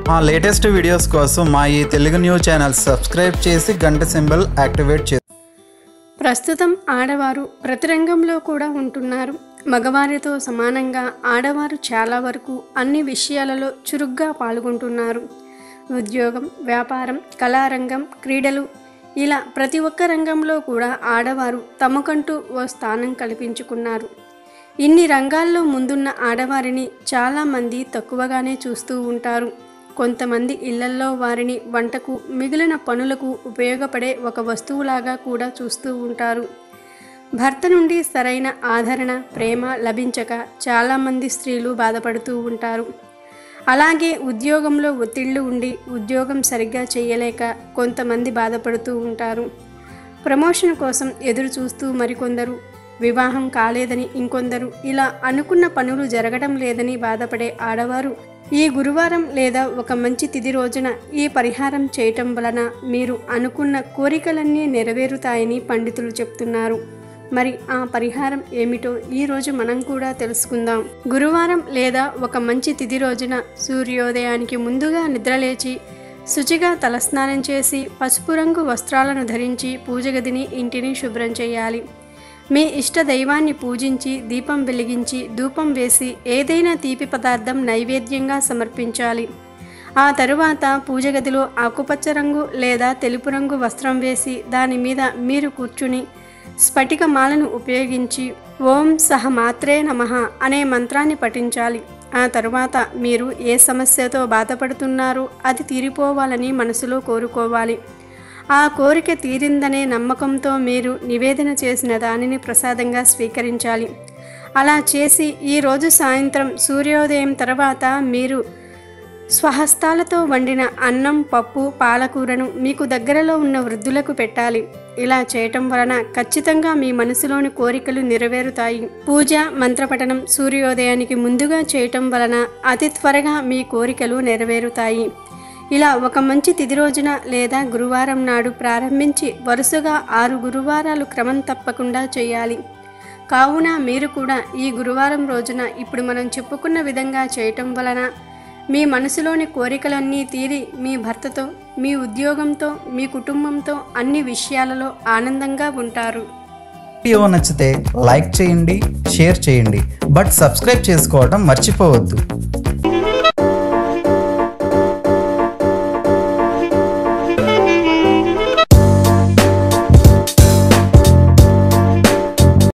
మా latest videos కోసం మా ఈ తెలుగు న్యూస్ ఛానల్ సబ్స్క్రైబ్ చేసి గంట సింబల్ యాక్టివేట్ చేసి ప్రస్తుతం ఆడవారు ప్రతి రంగంలో కూడా ఉంటున్నారు మగవారితో సమానంగా ఆడవారు చాలా వరకు అన్ని విషయాలలో చురుగ్గా పాల్గొంటున్నారు ఉద్యోగం వ్యాపారం కళారంగం క్రీడలు ఇలా ప్రతి ఒక్క రంగంలో కూడా ఆడవారు తమకంటూ ఓ స్థానం కల్పించుకున్నారు ఇన్ని రంగాల్లో ముందున్న ఆడవారిని చాలామంది తక్కువగానే చూస్తూ ఉంటారు కొంతమంది ఇళ్లల్లో వారిని వంటకు మిగిలిన పనులకు ఉపయోగపడే ఒక వస్తువులాగా కూడా చూస్తూ ఉంటారు భర్త నుండి సరైన ఆదరణ ప్రేమ లభించక చాలామంది స్త్రీలు బాధపడుతూ ఉంటారు అలాగే ఉద్యోగంలో ఒత్తిళ్లు ఉండి ఉద్యోగం సరిగ్గా చేయలేక కొంతమంది బాధపడుతూ ఉంటారు ప్రమోషన్ కోసం ఎదురు చూస్తూ మరికొందరు వివాహం కాలేదని ఇంకొందరు ఇలా అనుకున్న పనులు జరగడం లేదని బాధపడే ఆడవారు ఈ గురువారం లేదా ఒక మంచి తిథి రోజున ఈ పరిహారం చేయటం వలన మీరు అనుకున్న కోరికలన్నీ నెరవేరుతాయని పండితులు చెప్తున్నారు మరి ఆ పరిహారం ఏమిటో ఈ రోజు మనం కూడా తెలుసుకుందాం గురువారం లేదా ఒక మంచి తిథి రోజున సూర్యోదయానికి ముందుగా నిద్రలేచి శుచిగా తలస్నానం చేసి పసుపు రంగు వస్త్రాలను ధరించి పూజ గదిని ఇంటిని శుభ్రం చేయాలి మీ ఇష్ట దైవాన్ని పూజించి దీపం వెలిగించి ధూపం వేసి ఏదైనా తీపి పదార్థం నైవేద్యంగా సమర్పించాలి ఆ తరువాత పూజ గదిలో ఆకుపచ్చ రంగు లేదా తెలుపు రంగు వస్త్రం వేసి దాని మీద మీరు కూర్చుని స్ఫటిక మాలను ఉపయోగించి ఓం సహ మాత్రే నమః అనే మంత్రాన్ని పఠించాలి ఆ తరువాత మీరు ఏ సమస్యతో బాధపడుతున్నారో అది తీరిపోవాలని మనసులో కోరుకోవాలి ఆ కోరిక తీరిందనే నమ్మకంతో మీరు నివేదన చేసిన దానిని ప్రసాదంగా స్వీకరించాలి అలా చేసి ఈరోజు సాయంత్రం సూర్యోదయం తర్వాత మీరు స్వహస్తాలతో వండిన అన్నం పప్పు పాలకూరను మీకు దగ్గరలో ఉన్న వృద్ధులకు పెట్టాలి ఇలా చేయటం వలన ఖచ్చితంగా మీ మనసులోని కోరికలు నెరవేరుతాయి పూజ మంత్రపఠనం సూర్యోదయానికి ముందుగా చేయటం వలన అతి త్వరగా మీ కోరికలు నెరవేరుతాయి ఇలా ఒక మంచి తిథి రోజున లేదా గురువారం నాడు ప్రారంభించి వరుసగా ఆరు గురువారాలు క్రమం తప్పకుండా చేయాలి కావున మీరు కూడా ఈ గురువారం రోజున ఇప్పుడు మనం చెప్పుకున్న విధంగా చేయటం వలన మీ మనసులోని కోరికలన్నీ తీరి మీ భర్తతో మీ ఉద్యోగంతో మీ కుటుంబంతో అన్ని విషయాలలో ఆనందంగా ఉంటారు వీడియో నచ్చితే లైక్ చేయండి షేర్ చేయండి బట్ సబ్స్క్రైబ్ చేసుకోవడం మర్చిపోవద్దు